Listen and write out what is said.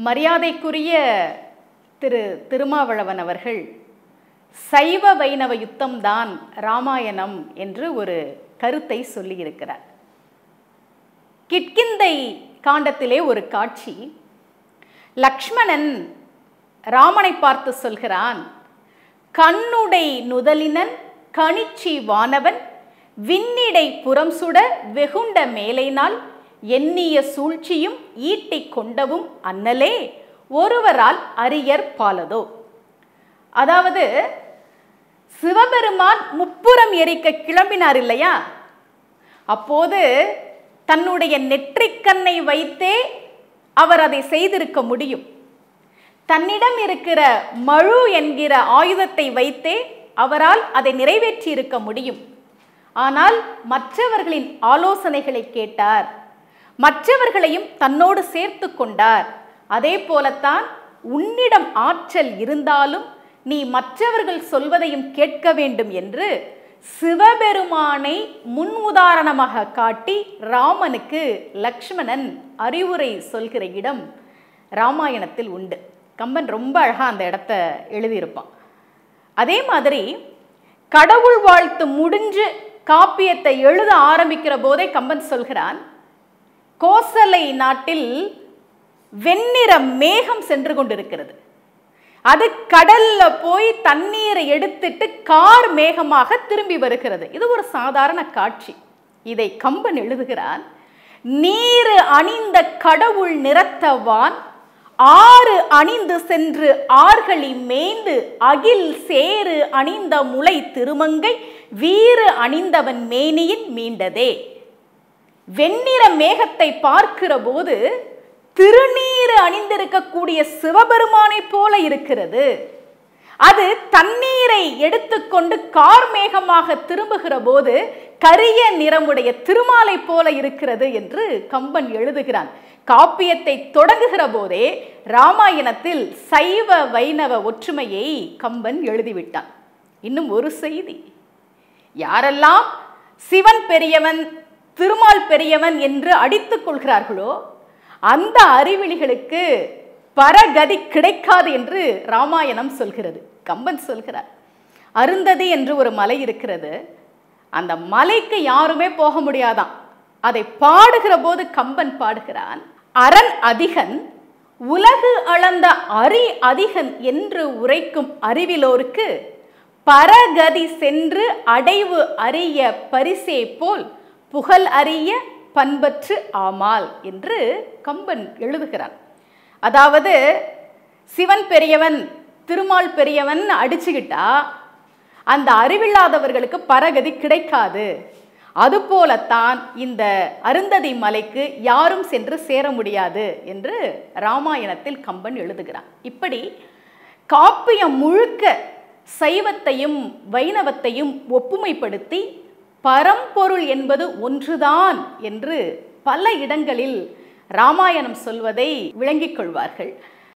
மரியாதைக்குரிய திரு திருமாவளவன் அவர்கள் சைவ வைணவ யுத்தம்தான் ராமாயணம் என்று ஒரு கருத்தை சொல்லியிருக்கிறார் கிட்கிந்தை காண்டத்திலே ஒரு காட்சி லக்ஷ்மணன் ராமனை பார்த்து சொல்கிறான் கண்ணுடை நுதலினன் கணிச்சி வானவன் விண்ணிடை புறம் சுட வெகுண்ட மேலைனால் எண்ணிய சூழ்ச்சியும் ஈட்டிக் கொண்டவும் அன்னலே ஒருவரால் அரியர் பாலதோ அதாவது சிவபெருமான் முப்புறம் எரிக்க கிளம்பினார் இல்லையா அப்போது தன்னுடைய நெற்றிக்கண்ணை வைத்தே அவர் அதை செய்திருக்க முடியும் தன்னிடம் இருக்கிற மழு என்கிற ஆயுதத்தை வைத்தே அவரால் அதை நிறைவேற்றி இருக்க முடியும் ஆனால் மற்றவர்களின் ஆலோசனைகளை கேட்டார் மற்றவர்களையும் தன்னோடு சேர்த்து கொண்டார் அதே போலத்தான் உன்னிடம் ஆற்றல் இருந்தாலும் நீ மற்றவர்கள் சொல்வதையும் கேட்க வேண்டும் என்று சிவபெருமானை முன் உதாரணமாக காட்டி ராமனுக்கு லக்ஷ்மணன் அறிவுரை சொல்கிற இடம் ராமாயணத்தில் உண்டு கம்பன் ரொம்ப அழகா அந்த இடத்த எழுதியிருப்பான் அதே மாதிரி கடவுள் வாழ்த்து முடிஞ்சு காப்பியத்தை எழுத ஆரம்பிக்கிற போதே கம்பன் சொல்கிறான் கோசலை நாட்டில் வெண்ணிற மேகம் சென்று கொண்டிருக்கிறது அது கடல்ல போய் தண்ணீரை எடுத்துட்டு கார் மேகமாக திரும்பி வருகிறது இது ஒரு சாதாரண காட்சி இதை கம்பன் எழுதுகிறான் நீரு அணிந்த கடவுள் நிறத்தவான் ஆறு அணிந்து சென்று ஆர்களி மேய்ந்து அகில் சேறு அணிந்த முளை திருமங்கை வீறு அணிந்தவன் மேனியின் மீண்டதே வெண்ணிற மேகத்தை பார்க்கிற போது திருநீறு அணிந்திருக்கக்கூடிய சிவபெருமானை போல இருக்கிறது அது தண்ணீரை எடுத்துக்கொண்டு கார்மேகமாக திரும்புகிற போது கரிய நிறமுடைய திருமாலை போல இருக்கிறது என்று கம்பன் எழுதுகிறான் காப்பியத்தை தொடங்குகிற போதே ராமாயணத்தில் சைவ வைணவ ஒற்றுமையை கம்பன் எழுதிவிட்டான் இன்னும் ஒரு செய்தி யாரெல்லாம் சிவன் பெரியவன் திருமால் பெரியவன் என்று அடித்துக் கொள்கிறார்களோ அந்த அறிவிலிகளுக்கு பரகதி கிடைக்காது என்று ராமாயணம் சொல்கிறது கம்பன் சொல்கிறார் அருந்ததி என்று ஒரு மலை இருக்கிறது அந்த மலைக்கு யாருமே போக முடியாதாம் அதை பாடுகிற போது கம்பன் பாடுகிறான் அரண் அதிகன் உலகு அளந்த அரி அதிகன் என்று உரைக்கும் அறிவிலோருக்கு பரகதி சென்று அடைவு அறிய பரிசே போல் புகழ் அறிய பண்பற்று ஆமால் என்று கம்பன் எழுதுகிறான் அதாவது சிவன் பெரியவன் திருமால் பெரியவன் அடிச்சுக்கிட்டா அந்த அறிவில்லாதவர்களுக்கு பரகதி கிடைக்காது அதுபோலத்தான் இந்த அருந்ததி மலைக்கு யாரும் சென்று சேர முடியாது என்று ராமாயணத்தில் கம்பன் எழுதுகிறான் இப்படி காப்பியம் முழுக்க சைவத்தையும் வைணவத்தையும் ஒப்புமைப்படுத்தி பரம்பொருள் என்பது ஒன்றுதான் என்று பல இடங்களில் ராமாயணம் சொல்வதை விளங்கிக் கொள்வார்கள்